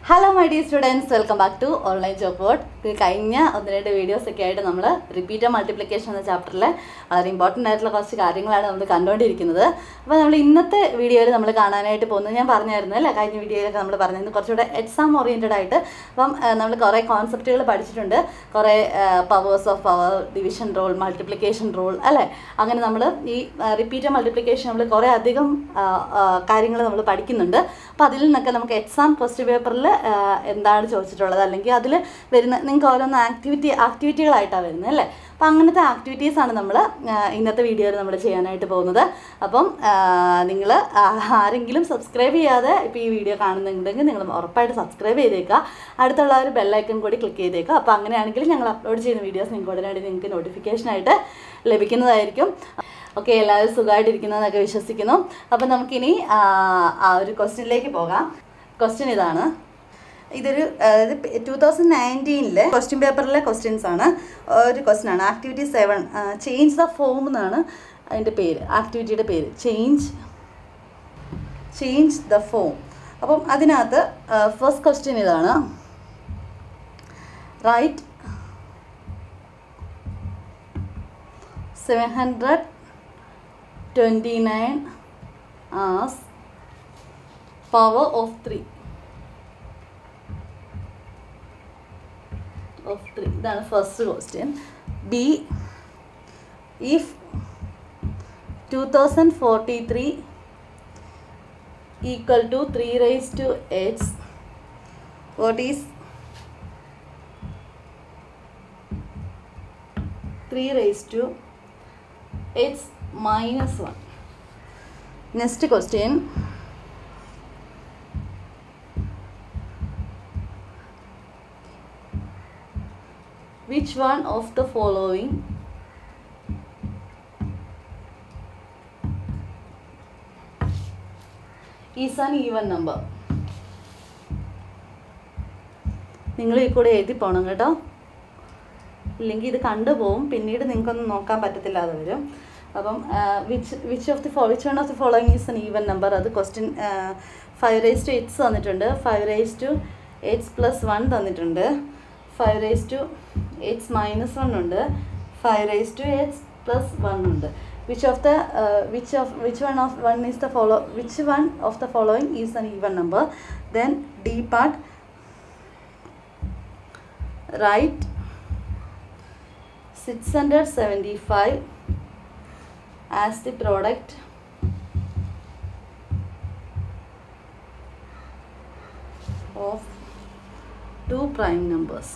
Hello my dear students welcome back to online job board കഴിഞ്ഞ ഒന്ന് രണ്ട് videos ഒക്കെ ആയിട്ട് നമ്മൾ റിപ്പീറ്റർ മൾട്ടിപ്ലിക്കേഷൻ എന്ന ചാപ്റ്ററിൽ വളരെ ഇമ്പോർട്ടൻ്റ് ആയിട്ടുള്ള കുറച്ച് കാര്യങ്ങളാണ് നമ്മൾ കണ്ടുകൊണ്ടിരിക്കുന്നത് അപ്പോൾ നമ്മൾ ഇന്നത്തെ വീഡിയോയിൽ നമ്മൾ കാണാനായിട്ട് പോകുന്നത് ഞാൻ പറഞ്ഞായിരുന്നു അല്ലേ കഴിഞ്ഞ വീഡിയോയിലൊക്കെ നമ്മൾ പറഞ്ഞിരുന്നു കുറച്ചുകൂടെ എക്സാം ഓറിയൻറ്റഡ് ആയിട്ട് അപ്പം നമ്മൾ കുറേ കോൺസെപ്റ്റുകൾ പഠിച്ചിട്ടുണ്ട് കുറേ powers of power division rule multiplication rule അല്ലേ അങ്ങനെ നമ്മൾ ഈ റിപ്പീറ്റർ മൾട്ടിപ്ലിക്കേഷൻ നമ്മൾ കുറേ അധികം കാര്യങ്ങൾ നമ്മൾ പഠിക്കുന്നുണ്ട് അപ്പോൾ അതിൽ നിന്നൊക്കെ നമുക്ക് എക്സാം ക്വസ്റ്റ്യൻ പേപ്പറിൽ എന്താണ് ചോദിച്ചിട്ടുള്ളത് അല്ലെങ്കിൽ അതിൽ വരുന്ന നിങ്ങൾക്ക് ഓരോന്ന് ആക്ടിവിറ്റി ആക്ടിവിറ്റികളായിട്ടാണ് വരുന്നത് അല്ലേ അപ്പോൾ അങ്ങനത്തെ ആക്ടിവിറ്റീസാണ് നമ്മൾ ഇന്നത്തെ വീഡിയോയിൽ നമ്മൾ ചെയ്യാനായിട്ട് പോകുന്നത് അപ്പം നിങ്ങൾ ആരെങ്കിലും സബ്സ്ക്രൈബ് ചെയ്യാതെ ഇപ്പോൾ ഈ വീഡിയോ കാണുന്നുണ്ടെങ്കിൽ നിങ്ങൾ ഉറപ്പായിട്ട് സബ്സ്ക്രൈബ് ചെയ്തേക്കുക അടുത്തുള്ള ഒരു ബെല്ലൈക്കൺ കൂടി ക്ലിക്ക് ചെയ്തേക്കുക അപ്പോൾ അങ്ങനെയാണെങ്കിൽ ഞങ്ങൾ അപ്ലോഡ് ചെയ്യുന്ന വീഡിയോസ് നിങ്ങൾക്ക് ഉടനടി നിങ്ങൾക്ക് നോട്ടിഫിക്കേഷനായിട്ട് ലഭിക്കുന്നതായിരിക്കും ഓക്കെ എല്ലാവരും സുഖമായിട്ടിരിക്കുന്നതെന്നൊക്കെ വിശ്വസിക്കുന്നു അപ്പം നമുക്കിനി ആ ഒരു ക്വസ്റ്റ്യനിലേക്ക് പോകാം ക്വസ്റ്റ്യൻ ഇതാണ് ഇതൊരു അതായത് ടു തൗസൻഡ് നയൻറ്റീനിലെ ക്വസ്റ്റ്യൻ പേപ്പറിലെ ക്വസ്റ്റ്യൻസ് ആണ് ഒരു ക്വസ്റ്റ്യൻ ആണ് activity seven change the form എന്നാണ് അതിൻ്റെ പേര് ആക്ടിവിറ്റിയുടെ പേര് ചേഞ്ച് ചേഞ്ച് ദ ഫോം അപ്പം അതിനകത്ത് ഫസ്റ്റ് ക്വസ്റ്റ്യൻ ഇതാണ് write seven hundred twenty nine as power of three of three ഇതാണ് first question B if two thousand forty three equal to three raise to H what is three raise to H minus one next question which one of the following is an even number നിങ്ങൾ ഈ കൂടെ എഴുതി പോകണം കേട്ടോ ഇല്ലെങ്കിൽ ഇത് കണ്ടുപോകും പിന്നീട് നിങ്ങൾക്കൊന്നും നോക്കാൻ പറ്റത്തില്ലാതെ വരും അപ്പം which which of the fo which one of the following is an even number അത് question five raise to eights തന്നിട്ടുണ്ട് five raise to eights plus one തന്നിട്ടുണ്ട് five raise to eights minus one ഉണ്ട് five raise to eights plus one ഉണ്ട് which of the which of which one of one is the follow which one of the following is an even number then D part right six hundred seventy five as the product of two prime numbers.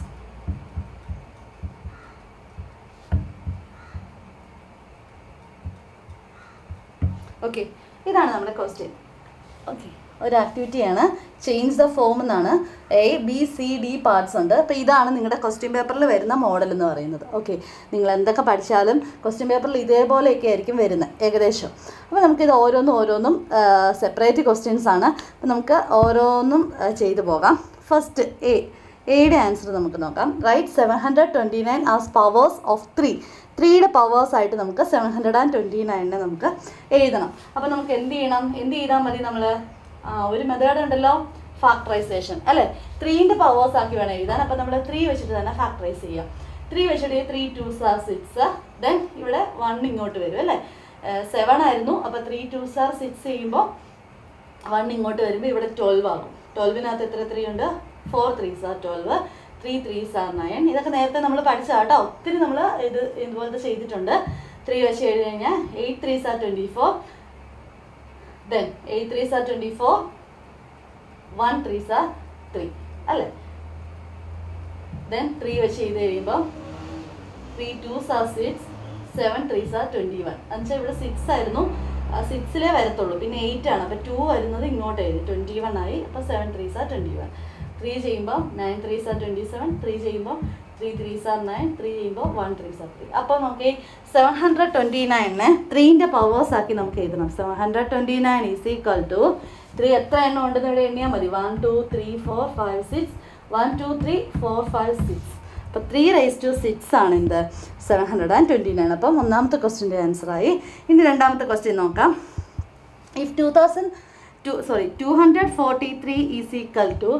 Okay ഇതാണ് നമ്മുടെ question okay ഒരു ആക്ടിവിറ്റിയാണ് change the form എന്നാണ് A B C D parts ഉണ്ട് അപ്പോൾ ഇതാണ് നിങ്ങളുടെ question പേപ്പറിൽ വരുന്ന മോഡൽ എന്ന് പറയുന്നത് ഓക്കെ നിങ്ങൾ എന്തൊക്കെ പഠിച്ചാലും ക്വസ്റ്റ്യൻ പേപ്പറിൽ ഇതേപോലെയൊക്കെ ആയിരിക്കും വരുന്നത് ഏകദേശം അപ്പോൾ നമുക്കിത് ഓരോന്നും ഓരോന്നും സെപ്പറേറ്റ് ക്വസ്റ്റ്യൻസ് ആണ് അപ്പോൾ നമുക്ക് ഓരോന്നും ചെയ്തു പോകാം ഫസ്റ്റ് എ എയുടെ ആൻസർ നമുക്ക് നോക്കാം write seven hundred twenty nine as powers of three ത്രീയുടെ പവേഴ്സ് ആയിട്ട് നമുക്ക് സെവൻ ഹൺഡ്രഡ് ആൻഡ് ട്വൻറ്റി നയനിനെ നമുക്ക് എഴുതണം അപ്പോൾ നമുക്ക് എന്ത് ചെയ്യണം എന്ത് ചെയ്താൽ മതി നമ്മൾ ഒരു മെത്തേഡ് ഉണ്ടല്ലോ ഫാക്ടറൈസേഷൻ അല്ലേ ത്രീൻ്റെ പവേഴ്സ് ആക്കി വേണം എഴുതാൻ അപ്പോൾ നമ്മൾ ത്രീ വെച്ചിട്ട് തന്നെ ഫാക്ടറൈസ് ചെയ്യാം ത്രീ വെച്ചിട്ട് three two za six then ഇവിടെ വൺ ഇങ്ങോട്ട് വരും അല്ലേ സെവൻ ആയിരുന്നു അപ്പോൾ ത്രീ ടു സാർ സിക്സ് ചെയ്യുമ്പോൾ വൺ ഇങ്ങോട്ട് വരുമ്പോൾ ഇവിടെ ട്വൽവ് ആകും ട്വൽവിനകത്ത് എത്ര ത്രീ ഉണ്ട് four three za twelve three three sir nine ഇതൊക്കെ നേരത്തെ നമ്മൾ പഠിച്ച കേട്ടോ ഒത്തിരി നമ്മൾ ഇത് ഇതുപോലത്തെ ചെയ്തിട്ടുണ്ട് ത്രീ വെച്ച് എഴുതി കഴിഞ്ഞാൽ eight three za twenty four then eight three za twenty four one three za three അല്ലേ ദെൻ ത്രീ വെച്ച് ചെയ്ത് കഴിയുമ്പോൾ three two za six seven three za twenty one എന്നുവെച്ചാൽ ഇവിടെ സിക്സ് ആയിരുന്നു സിക്സിലേ വരത്തുള്ളൂ പിന്നെ എയ്റ്റ് ആണ് അപ്പോൾ ടു വരുന്നത് ഇങ്ങോട്ട് എഴുതി ട്വൻറ്റി വൺ ആയി അപ്പോൾ seven three za twenty one three ചെയ്യുമ്പോൾ nine three za twenty seven three ചെയ്യുമ്പോൾ three three sir nine three ചെയ്യുമ്പോൾ വൺ ത്രീ സാർ ത്രീ അപ്പോൾ നമുക്ക് സെവൻ ഹൺഡ്രഡ് ട്വൻറ്റി നയനെ ത്രീൻ്റെ പവേഴ്സ് ആക്കി നമുക്ക് എഴുതണം seven hundred twenty nine is equal to three എത്ര എണ്ണം ഉണ്ടെന്ന് ഇവിടെ എണ്ണിയാൽ മതി one two three four five six one two three four five six അപ്പോൾ ത്രീ റൈസ് ടു സിക്സ് ആണ് എന്ത് seven hundred and twenty nine അപ്പം ഒന്നാമത്തെ ക്വസ്റ്റിൻ്റെ ആൻസറായി ഇനി രണ്ടാമത്തെ ക്വസ്റ്റ്യൻ നോക്കാം if two thousand two sorry two hundred forty three is equal to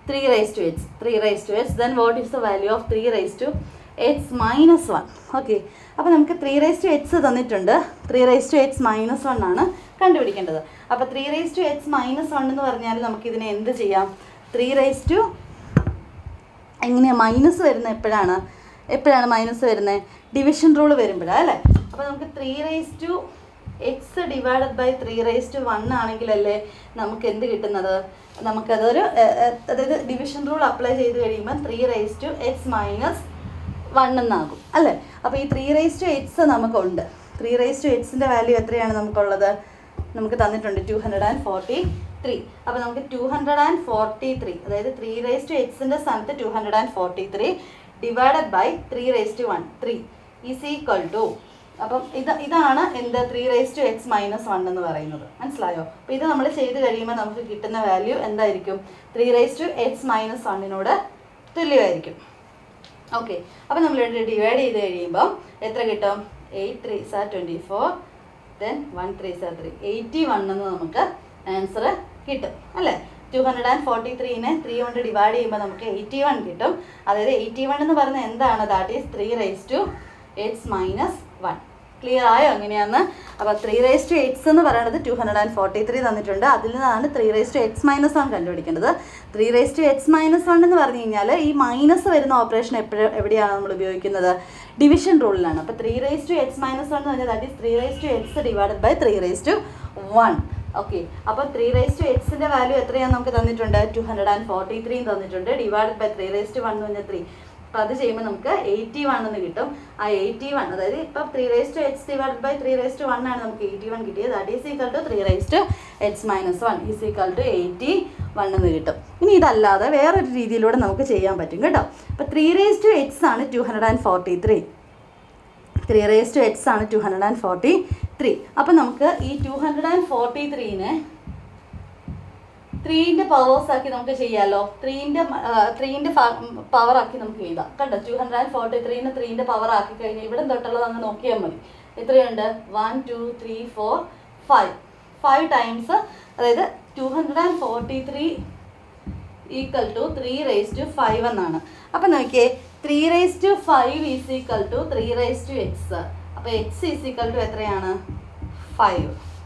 three raise to H three raise to H then what is the value of three raise to H minus one okay അപ്പോൾ നമുക്ക് three raise to H തന്നിട്ടുണ്ട് three raise to H minus one ആണ് കണ്ടുപിടിക്കേണ്ടത് അപ്പോൾ three raise to H minus one എന്ന് പറഞ്ഞാൽ നമുക്കിതിനെ എന്ത് ചെയ്യാം ത്രീ റേസ് ടു എങ്ങനെയാണ് മൈനസ് വരുന്നത് എപ്പോഴാണ് എപ്പോഴാണ് മൈനസ് വരുന്നത് ഡിവിഷൻ റൂൾ വരുമ്പോഴാണ് അല്ലേ അപ്പോൾ നമുക്ക് three raise to X divided by three raise to one ആണെങ്കിലല്ലേ നമുക്ക് എന്ത് കിട്ടുന്നത് നമുക്കതൊരു ഏഹ്, ഏഹ്, അതായത് ഡിവിഷൻ റൂൾ അപ്ലൈ ചെയ്ത് കഴിയുമ്പോൾ three raise to X minus one എന്നാകും അല്ലേ അപ്പോൾ ഈ ത്രീ റേസ് ടു എക്സ് നമുക്കുണ്ട് ത്രീ റേസ് ടു എക്സിൻ്റെ വാല്യൂ എത്രയാണ് നമുക്കുള്ളത് നമുക്ക് തന്നിട്ടുണ്ട് two hundred and forty three അപ്പോൾ നമുക്ക് two hundred and forty three അതായത് ത്രീ റേസ് ടു എക്സിൻ്റെ സ്ഥാനത്ത് two hundred and forty three divided by three raise to one three is equal to അപ്പം ഇത് ഇതാണ് എന്ത് three raise to X minus one എന്ന് പറയുന്നത് മനസ്സിലായോ അപ്പോൾ ഇത് നമ്മൾ ചെയ്ത് കഴിയുമ്പോൾ നമുക്ക് കിട്ടുന്ന വാല്യൂ എന്തായിരിക്കും three raise to X minus വണ്ണിനോട് തുല്യമായിരിക്കും ഓക്കെ അപ്പോൾ നമ്മളിവിടെ ഡിവൈഡ് ചെയ്ത് കഴിയുമ്പോൾ എത്ര കിട്ടും eight three za twenty four then one three za three eighty one എന്ന് നമുക്ക് ആൻസർ കിട്ടും അല്ലേ ടു ഹൺഡ്രഡ് ആൻഡ് ഫോർട്ടി ത്രീനെ ത്രീ കൊണ്ട് ഡിവൈഡ് ചെയ്യുമ്പോൾ നമുക്ക് എയ്റ്റി വൺ കിട്ടും അതായത് എയ്റ്റി വൺ എന്ന് പറയുന്നത് എന്താണ് that is three raise to eights minus one clear ആയോ എങ്ങനെയാന്ന് അപ്പോൾ ത്രീ റേസ് ടു എയ്റ്റ്സ് എന്ന് പറയുന്നത് two hundred and forty three തന്നിട്ടുണ്ട് അതിൽ നിന്നാണ് three raise to X minus one കണ്ടുപിടിക്കേണ്ടത് three raise to X minus one എന്ന് പറഞ്ഞു കഴിഞ്ഞാൽ ഈ മൈനസ് വരുന്ന ഓപ്പറേഷൻ എപ്പോഴും എവിടെയാണ് നമ്മൾ ഉപയോഗിക്കുന്നത് ഡിവിഷൻ റൂളിലാണ് അപ്പോൾ three raise to X minus one എന്ന് പറഞ്ഞാൽ that is three raise to X divided by three raise to one okay അപ്പോൾ ത്രീ റേസ് ടു എക്സിൻ്റെ വാല്യൂ എത്രയാണ് നമുക്ക് തന്നിട്ടുണ്ട് ടു ഹൺഡ്രഡ് ആൻഡ് ഫോർട്ടി ത്രീയും തന്നിട്ടുണ്ട് divided by three raise to one എന്ന് പറഞ്ഞാൽ ത്രീ അപ്പോൾ അത് ചെയ്യുമ്പോൾ നമുക്ക് എയ്റ്റി വൺ എന്ന് കിട്ടും ആ എയ്റ്റി വൺ അതായത് ഇപ്പം three raise to h divide by three raise to one ആണ് നമുക്ക് എയ്റ്റി വൺ കിട്ടിയത് that is equal to three raise to H minus one is equal to eighty one എന്ന് കിട്ടും ഇനി ഇതല്ലാതെ വേറൊരു രീതിയിലൂടെ നമുക്ക് ചെയ്യാൻ പറ്റും കേട്ടോ അപ്പോൾ ത്രീ റേസ് ടു എക്സ് ആണ് two hundred and forty three three raise to x ആണ് two hundred and forty three അപ്പം നമുക്ക് ഈ ടു ഹൺഡ്രഡ് ആൻഡ് ഫോർട്ടി ത്രീനെ ത്രീൻ്റെ പവേഴ്സ് ആക്കി നമുക്ക് ചെയ്യാമല്ലോ ത്രീൻ്റെ ത്രീൻ്റെ പവർ ആക്കി നമുക്ക് എഴുതാം കണ്ടോ ടു ഹൺഡ്രഡ് ആൻഡ് ഫോർട്ടി ത്രീന് ത്രീൻ്റെ പവർ ആക്കി കഴിഞ്ഞാൽ ഇവിടെ തൊട്ടുള്ളത് അങ്ങ് നോക്കിയാൽ മതി എത്രയുണ്ട് one two three four five five times അതായത് two hundred and forty three equal to three raise to five എന്നാണ് അപ്പം നോക്കിയേ three raise to five is equal to three raise to x അപ്പോൾ എക്സ് ഈസ് ഈക്വൽ ടു എത്രയാണ് five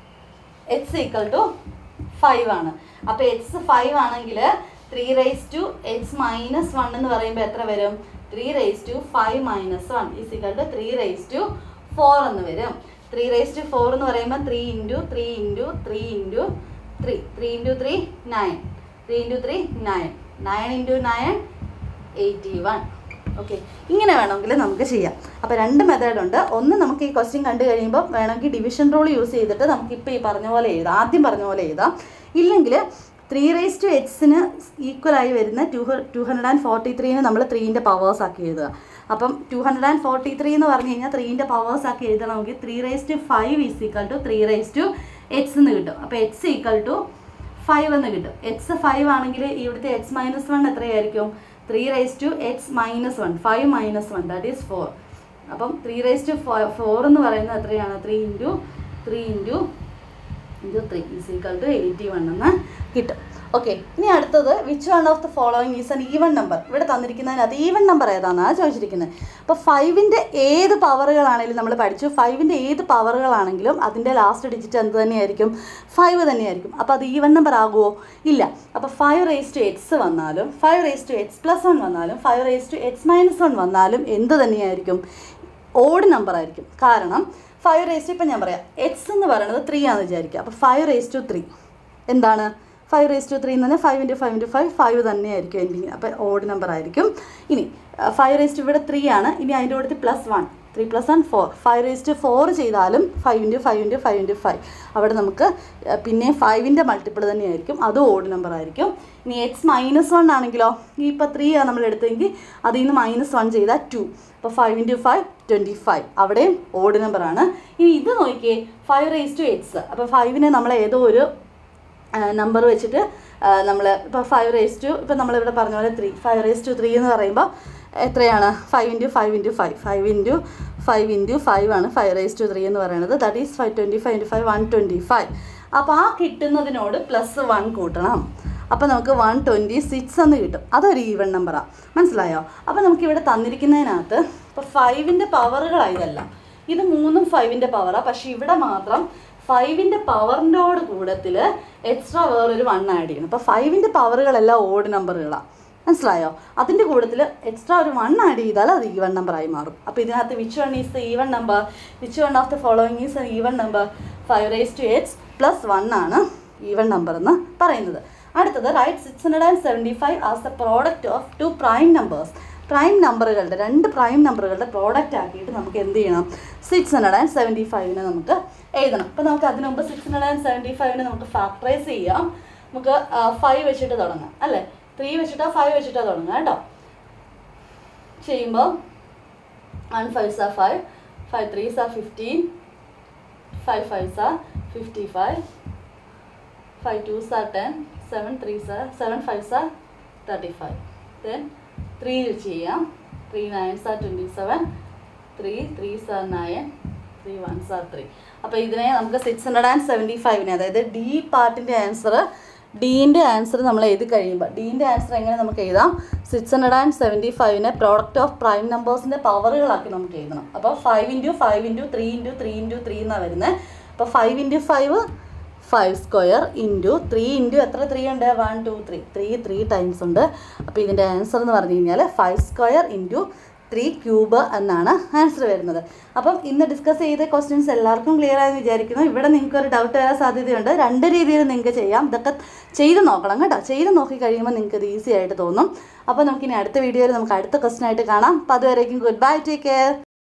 x equal to five ആണ് അപ്പോൾ x five ആണെങ്കിൽ three raise to X minus one എന്ന് പറയുമ്പോൾ എത്ര വരും three raise to five minus one is equal to three raise to four എന്ന് വരും ത്രീ റേസ് ടു ഫോർ എന്ന് പറയുമ്പോൾ three into three into three into three three into three nine three into three nine nine into nine eighty one okay ഇങ്ങനെ വേണമെങ്കിൽ നമുക്ക് ചെയ്യാം അപ്പോൾ രണ്ട് മെത്തേഡ് ഉണ്ട് ഒന്ന് നമുക്ക് ഈ ക്വസ്റ്റ്യൻ കണ്ടു കഴിയുമ്പോൾ വേണമെങ്കിൽ ഡിവിഷൻ റൂൾ യൂസ് ചെയ്തിട്ട് നമുക്ക് ഇപ്പോൾ ഈ പറഞ്ഞ പോലെ എഴുതാം ആദ്യം പറഞ്ഞ പോലെ എഴുതാം ഇല്ലെങ്കിൽ ത്രീ റേസ് ടു എക്സിന് ഈക്വലായി വരുന്ന to two hundred and forty ത്രീന് നമ്മൾ ത്രീൻ്റെ പവേഴ്സ് ആക്കി എഴുതുക അപ്പം two hundred and forty three എന്ന് പറഞ്ഞു കഴിഞ്ഞാൽ ത്രീൻ്റെ പവേഴ്സ് ആക്കി എഴുതണമെങ്കിൽ three raise to five is equal to three raise to x എന്ന് കിട്ടും അപ്പോൾ എക്സ് ഈക്വൽ ടു ഫൈവ് എന്ന് കിട്ടും എക്സ് ഫൈവ് ആണെങ്കിൽ ഇവിടുത്തെ എക്സ് മൈനസ് വൺ എത്രയായിരിക്കും three raise to X minus one five minus one that is four അപ്പം three raise to four എന്ന് പറയുന്നത് എത്രയാണ് three into three into into three is equal to eighty one എന്ന് കിട്ടും okay ഇനി അടുത്തത് which one of the following is an even number ഇവിടെ തന്നിരിക്കുന്നതിനകത്ത് ഈവൻ നമ്പർ ഏതാണെന്നാണ് ചോദിച്ചിരിക്കുന്നത് അപ്പോൾ ഫൈവിൻ്റെ ഏത് പവറുകളാണെങ്കിലും നമ്മൾ പഠിച്ചു ഫൈവിൻ്റെ ഏത് പവറുകളാണെങ്കിലും അതിൻ്റെ ലാസ്റ്റ് ഡിജിറ്റ് എന്ത് തന്നെയായിരിക്കും ഫൈവ് തന്നെയായിരിക്കും അപ്പോൾ അത് ഈവൻ നമ്പർ ആകുമോ ഇല്ല അപ്പോൾ ഫൈവ് റേസ് ടു എക്സ് വന്നാലും five raise to x plus one വന്നാലും five raise to X minus one വന്നാലും എന്ത് തന്നെയായിരിക്കും ഓഡ് നമ്പർ ആയിരിക്കും കാരണം ഫൈവ് റേസ് ടു ഇപ്പം ഞാൻ പറയാം എക്സ് എന്ന് പറയുന്നത് ത്രീ ആണെന്ന് വിചാരിക്കുക അപ്പോൾ ഫൈവ് റേസ് ടു ത്രീ എന്താണ് ഫൈവ് റേസ് ടു ത്രീ എന്ന് പറഞ്ഞാൽ five into five into five five തന്നെയായിരിക്കും എൻഡിങ് അപ്പോൾ ഓഡ് നമ്പർ ആയിരിക്കും ഇനി ഫൈവ് റേസ് ടു ഇവിടെ ത്രീ ആണ് ഇനി അതിൻ്റെ കൂടെ plus one three plus one four five raise to four ചെയ്താലും five into five into five into five അവിടെ നമുക്ക് അഹ് പിന്നെ ഫൈവിൻ്റെ മൾട്ടിപ്പിൾ തന്നെയായിരിക്കും അതും ഓഡ് നമ്പർ ആയിരിക്കും ഇനി എക്സ് മൈനസ് വൺ ആണെങ്കിലോ ഈ ഇപ്പോൾ ത്രീ ആണ് നമ്മൾ എടുത്തെങ്കിൽ അതിൽ നിന്ന് മൈനസ് വൺ ചെയ്താൽ ടു അപ്പോൾ five into five twenty five അവിടെയും ഓഡ് നമ്പറാണ് ഇനി ഇത് നോക്കിയേ ഫൈവ് റേസ് ടു എക്സ് അപ്പോൾ ഫൈവിനെ നമ്മൾ ഏതോ ഒരു നമ്പർ വെച്ചിട്ട് നമ്മൾ ഇപ്പോൾ ഫൈവ് റേസ് ടു ഇപ്പോൾ നമ്മളിവിടെ പറഞ്ഞ പോലെ three five raise to three എന്ന് പറയുമ്പോൾ എത്രയാണ് five into five into five five into five into five ആണ് ഫൈവ് റേസ് ടു ത്രീ എന്ന് പറയുന്നത് that is five twenty five into five one twenty five അപ്പോൾ ആ കിട്ടുന്നതിനോട് പ്ലസ് വൺ കൂട്ടണം അപ്പോൾ നമുക്ക് വൺ ട്വൻറ്റി സിക്സ് എന്ന് കിട്ടും അതൊരു ഈവൺ നമ്പറാണ് മനസ്സിലായോ അപ്പോൾ നമുക്കിവിടെ തന്നിരിക്കുന്നതിനകത്ത് ഇപ്പോൾ ഫൈവിൻ്റെ പവറുകളാണ് ഇതെല്ലാം ഇത് മൂന്നും ഫൈവിൻ്റെ പവറാണ് പക്ഷേ ഇവിടെ മാത്രം ഫൈവിൻ്റെ പവറിൻ്റോട് കൂടത്തിൽ എക്സ്ട്രാ വേറൊരു വൺ ആഡ് ചെയ്യണം അപ്പോൾ ഫൈവിൻ്റെ പവറുകളെല്ലാം ഓഡ് നമ്പറുകളാണ് മനസ്സിലായോ അതിൻ്റെ കൂട്ടത്തിൽ എക്സ്ട്രാ ഒരു വൺ ആഡ് ചെയ്താൽ അത് ഈവൺ നമ്പറായി മാറും അപ്പോൾ ഇതിനകത്ത് which one is the even number which one of the following is an even number five raise to eights plus one ആണ് ഈവൺ നമ്പർ എന്ന് പറയുന്നത് അടുത്തത് right six hundred and seventy five as the product of two prime numbers prime നമ്പറുകളുടെ രണ്ട് prime നമ്പറുകളുടെ product ആക്കിയിട്ട് നമുക്ക് എന്ത് ചെയ്യണം സിക്സ് ഹൺഡ്രഡ് ആൻഡ് സെവൻറ്റി ഫൈവിന് നമുക്ക് എഴുതണം അപ്പോൾ നമുക്ക് അതിന് മുമ്പ് സിക്സ് ഹൺഡ്രഡ് ആൻഡ് സെവൻറ്റി ഫൈവിന് നമുക്ക് ഫാക്ടറൈസ് ചെയ്യാം നമുക്ക് ഫൈവ് വെച്ചിട്ട് തുടങ്ങാം അല്ലേ ത്രീ വെച്ചിട്ടോ ഫൈവ് വെച്ചിട്ടോ തുടങ്ങാം കേട്ടോ ചെയ്യുമ്പോൾ one five are five five three are fifteen five five are fifty five five two are ten seven three are seven five are thirty five then three ചെയ്യാം three nine are twenty seven three three sir nine three one are three അപ്പോൾ ഇതിനെ നമുക്ക് six hundred and seventy ഫൈവിന് അതായത് D പാർട്ടിൻ്റെ answer ഡീൻ്റെ answer നമ്മൾ എഴുതി കഴിയുമ്പോൾ ഡീൻ്റെ ആൻസർ എങ്ങനെ നമുക്ക് എഴുതാം സിക്സ് ഹൺഡ്രഡ് ആൻഡ് സെവൻറ്റി ഫൈവിനെ പ്രോഡക്റ്റ് ഓഫ് പ്രൈം നമ്പേഴ്സിൻ്റെ പവറുകളാക്കി നമുക്ക് എഴുതണം അപ്പോൾ five into five into three into three into three എന്നാണ് വരുന്നത് അപ്പോൾ five into five five square into three into എത്ര ത്രീ ഉണ്ട് one two three three three times ഉണ്ട് അപ്പോൾ ഇതിൻ്റെ ആൻസർ എന്ന് പറഞ്ഞു കഴിഞ്ഞാൽ five square into three cube എന്നാണ് ആൻസർ വരുന്നത് അപ്പം ഇന്ന് ഡിസ്കസ് ചെയ്ത ക്വസ്റ്റ്യൻസ് എല്ലാവർക്കും ക്ലിയർ ആയെന്ന് വിചാരിക്കുന്നു ഇവിടെ നിങ്ങൾക്ക് ഒരു ഡൗട്ട് വരാൻ സാധ്യതയുണ്ട് രണ്ട് രീതിയിൽ നിങ്ങൾക്ക് ചെയ്യാം ഇതൊക്കെ ചെയ്ത് നോക്കണം കേട്ടോ ചെയ്ത് നോക്കി കഴിയുമ്പോൾ നിങ്ങൾക്ക് ഇത് ഈസി ആയിട്ട് തോന്നും അപ്പോൾ നമുക്കിനി അടുത്ത വീഡിയോയിൽ നമുക്ക് അടുത്ത ക്വസ്റ്റ്യൻ ആയിട്ട് കാണാം അപ്പോൾ അതുവരേക്കും ഗുഡ് ബൈ ടേക്ക് കെയർ